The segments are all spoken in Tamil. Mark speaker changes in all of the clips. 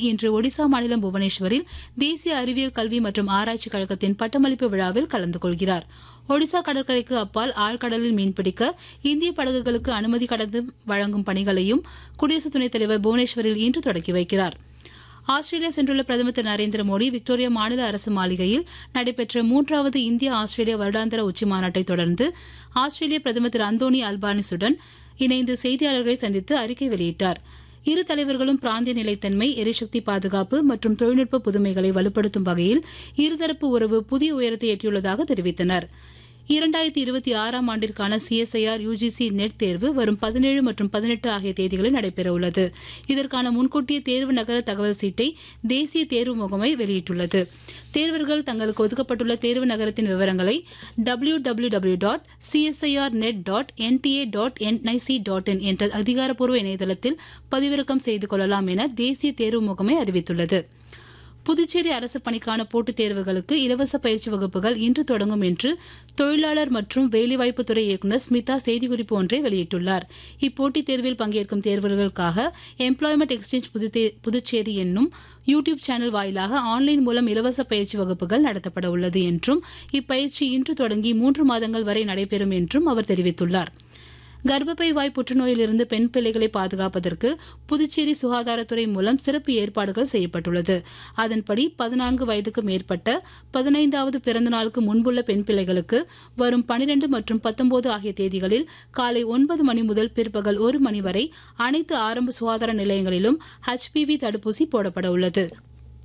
Speaker 1: இன்று ஒடிசா மாநிலம் புவனேஸ்வரில் தேசிய அறிவியல் கல்வி மற்றும் ஆராய்ச்சி கழகத்தின் பட்டமளிப்பு விழாவில் கலந்து கொள்கிறார் ஒடிசா கடற்கரைக்கு அப்பால் ஆழ்கடலில் மீன்பிடிக்க இந்திய படகுகளுக்கு அனுமதி கடந்து வழங்கும் பணிகளையும் குடியரசு துணைத் தலைவர் புவனேஸ்வரில் இன்று தொடங்கி வைக்கிறார் ஆஸ்திரேலியா சென்றுள்ள பிரதமர் திரு நரேந்திர மோடி விக்டோரியா மாநில அரசு மாளிகையில் நடைபெற்ற மூன்றாவது இந்திய ஆஸ்திரேலியா வருடாந்திர உச்சி மாநாட்டை தொடர்ந்து ஆஸ்திரேலிய பிரதமர் திரு அந்தோனி அல்பானிசுடன் இணைந்து செய்தியாளர்களை சந்தித்து அறிக்கை வெளியிட்டார் இரு தலைவர்களும் பிராந்திய நிலைத்தன்மை எரிசக்தி பாதுகாப்பு மற்றும் தொழில்நுட்ப புதுமைகளை வலுப்படுத்தும் வகையில் இருதரப்பு உறவு புதிய உயரத்தை எட்டியுள்ளதாக தெரிவித்தனர் இரண்டாயிரத்தி இருபத்தி ஆறாம் ஆண்டிற்கான சிஎஸ்ஐஆர் யுஜிசி நெட் தேர்வு வரும் பதினேழு மற்றும் பதினெட்டு ஆகிய தேதிகளில் நடைபெறவுள்ளது இதற்கான முன்கூட்டிய தேர்வு நகர தகவல் சீட்டை தேசிய தேர்வு முகமை வெளியிட்டுள்ளது தேர்வர்கள் தங்களுக்கு ஒதுக்கப்பட்டுள்ள தேர்வு நகரத்தின் விவரங்களை W W W dot CSIR net dot NTA dot NIC dot in என்ற அதிகாரப்பூர்வ இணையதளத்தில் பதிவிறக்கம் செய்து கொள்ளலாம் என தேசிய தேர்வு முகமை அறிவித்துள்ளது புதுச்சேரி அரசு பணிக்கான போட்டித் தேர்வுகளுக்கு இலவச பயிற்சி வகுப்புகள் இன்று தொடங்கும் என்று தொழிலாளர் மற்றும் வேலைவாய்ப்புத்துறை இயக்குநர் ஸ்மிதா செய்திக்குறிப்பு ஒன்றை வெளியிட்டுள்ளார் இப்போட்டித் தேர்வில் பங்கேற்கும் தேர்வர்களுக்காக எம்ப்ளாய்மெண்ட் எக்ஸ்சேஞ்ச் புதுச்சேரி என்னும் யூடியூப் சேனல் வாயிலாக ஆன்லைன் மூலம் இலவச பயிற்சி வகுப்புகள் நடத்தப்பட உள்ளது என்றும் இப்பயிற்சி இன்று தொடங்கி மூன்று மாதங்கள் வரை நடைபெறும் என்றும் அவர் தெரிவித்துள்ளார் கர்ப்பப்பை வாய் புற்றுநோயிலிருந்து பெண் பிள்ளைகளை பாதுகாப்பதற்கு புதுச்சேரி சுகாதாரத்துறை மூலம் சிறப்பு ஏற்பாடுகள் செய்யப்பட்டுள்ளது அதன்படி பதினான்கு வயதுக்கு மேற்பட்ட பதினைந்தாவது பிறந்த நாளுக்கு முன்புள்ள பெண் பிள்ளைகளுக்கு வரும் பனிரெண்டு மற்றும் பத்தொன்பது ஆகிய தேதிகளில் காலை ஒன்பது மணி முதல் பிற்பகல் ஒரு மணி வரை அனைத்து ஆரம்ப சுகாதார நிலையங்களிலும் ஹெச்பிவி தடுப்பூசி போடப்பட உள்ளது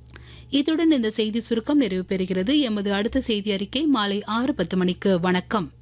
Speaker 1: இத்துடன் இந்த செய்தி சுருக்கம் நிறைவு பெறுகிறது எமது அடுத்த செய்தி அறிக்கை மாலை ஆறு பத்து மணிக்கு வணக்கம்